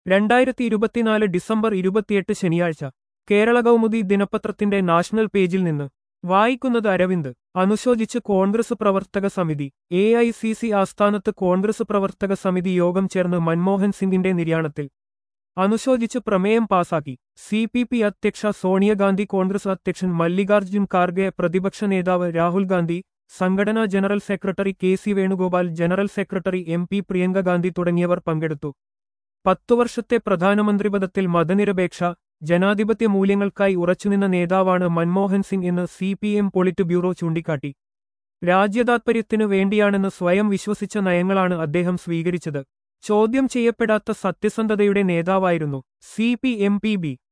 രണ്ടായിരത്തി ഇരുപത്തിനാല് ഡിസംബർ ഇരുപത്തിയെട്ട് ശനിയാഴ്ച കേരള കൗമുദി ദിനപത്രത്തിന്റെ നാഷണൽ പേജിൽ നിന്ന് വായിക്കുന്നത് അരവിന്ദ് അനുശോചിച്ച് കോൺഗ്രസ് പ്രവർത്തക സമിതി എ ഐ സി സി ആസ്ഥാനത്ത് കോൺഗ്രസ് പ്രവർത്തക സമിതി യോഗം ചേർന്ന് മൻമോഹൻ സിംഗിന്റെ നിര്യാണത്തിൽ അനുശോചിച്ച് പ്രമേയം പാസാക്കി സി പി പി അധ്യക്ഷ സോണിയാഗാന്ധി കോൺഗ്രസ് അധ്യക്ഷൻ മല്ലികാർജ്ജുൻ ഖാർഗെ പ്രതിപക്ഷ നേതാവ് രാഹുൽ ഗാന്ധി സംഘടനാ general secretary K C Venugopal general secretary M P Priyanka Gandhi തുടങ്ങിയവർ പങ്കെടുത്തു പത്തു വർഷത്തെ പ്രധാനമന്ത്രിപദത്തിൽ മതനിരപേക്ഷ ജനാധിപത്യ മൂല്യങ്ങൾക്കായി ഉറച്ചുനിന്ന നേതാവാണ് മൻമോഹൻ സിംഗ് എന്ന് C P M polit bureau ചൂണ്ടിക്കാട്ടി രാജ്യതാത്പര്യത്തിനു വേണ്ടിയാണെന്ന് സ്വയം വിശ്വസിച്ച നയങ്ങളാണ് അദ്ദേഹം സ്വീകരിച്ചത് ചോദ്യം ചെയ്യപ്പെടാത്ത സത്യസന്ധതയുടെ നേതാവായിരുന്നു C P M P B